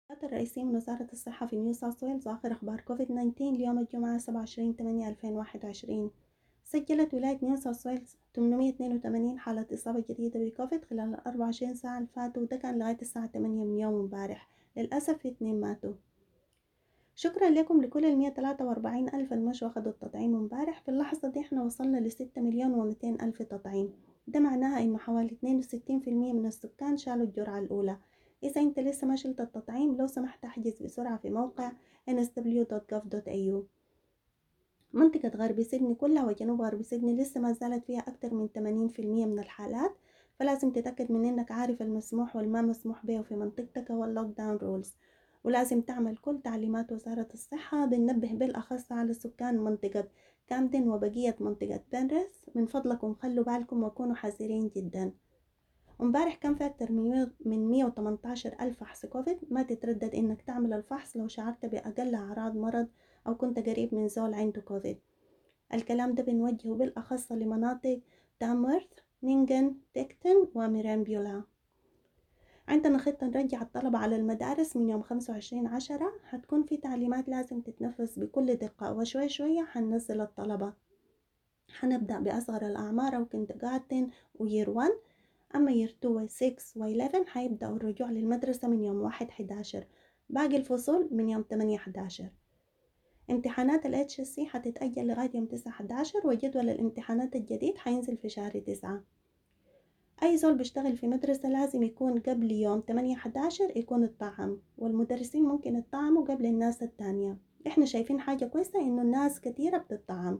الرئيسية من وزارة الصحة في نيو ساوث ويلز وآخر أخبار كوفيد 19 اليوم الجمعة 27 8 2021 سجلت ولاية نيو ساوث ويلز 882 حالة إصابة جديدة بكوفيد خلال ال 24 ساعة اللي فاتوا وده كان لغاية الساعة 8 من يوم امبارح للأسف في اتنين ماتوا شكرا لكم لكل ال 143 ألف المشوا أخدوا التطعيم امبارح في اللحظة دي احنا وصلنا ل 6 مليون و 200 ألف تطعيم ده معناها إنه حوالي 62% من السكان شالوا الجرعة الأولى إذا أنت لسه ما شلت التطعيم لو سمحت احجز بسرعة في موقع nsw.gov.au منطقة غرب سيدني كلها وجنوب غرب سيدني لسه ما زالت فيها أكتر من 80% من الحالات فلازم تتأكد من إنك عارف المسموح والما مسموح به في منطقتك واللوك داون رولز ولازم تعمل كل تعليمات وزارة الصحة بننبه بالأخص على سكان منطقة كامدن وبقية منطقة بنرث من فضلكم خلوا بالكم وكونوا حذرين جدا امبارح كان في أكتر من 118 ألف فحص كوفيد ما تتردد إنك تعمل الفحص لو شعرت بأقل أعراض مرض أو كنت قريب من زول عنده كوفيد الكلام ده بنوجهه بالأخص لمناطق تامورث نينجن تيكتن وميرامبيولا عندنا خطة نرجع الطلبة على المدارس من يوم خمسة وعشرين عشرة هتكون في تعليمات لازم تتنفذ بكل دقة وشوي شوية حننزل الطلبة حنبدأ بأصغر الأعمار أو كنتجارتن وير وان أما يير 2 و 6 و 11 حيبدأوا الرجوع للمدرسة من يوم واحد 11 باقي الفصول من يوم 8 11 امتحانات ال HSC حتتأجل لغاية يوم 9 11 وجدول الامتحانات الجديد حينزل في شهر 9 أي زول بيشتغل في مدرسة لازم يكون قبل يوم 8 11 يكون اتطعم والمدرسين ممكن يتطعموا قبل الناس التانية احنا شايفين حاجة كويسة إنه الناس كتيرة بتطعم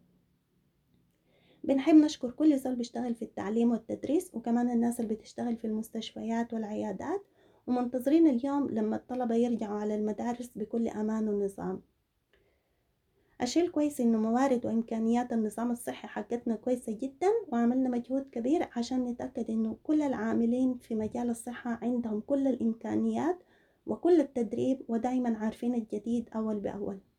بنحب نشكر كل زول بيشتغل في التعليم والتدريس وكمان الناس اللي بتشتغل في المستشفيات والعيادات ومنتظرين اليوم لما الطلبة يرجعوا على المدارس بكل أمان ونظام الشيء الكويس إنه موارد وإمكانيات النظام الصحي حقتنا كويسة جدا وعملنا مجهود كبير عشان نتأكد إنه كل العاملين في مجال الصحة عندهم كل الإمكانيات وكل التدريب ودايما عارفين الجديد أول بأول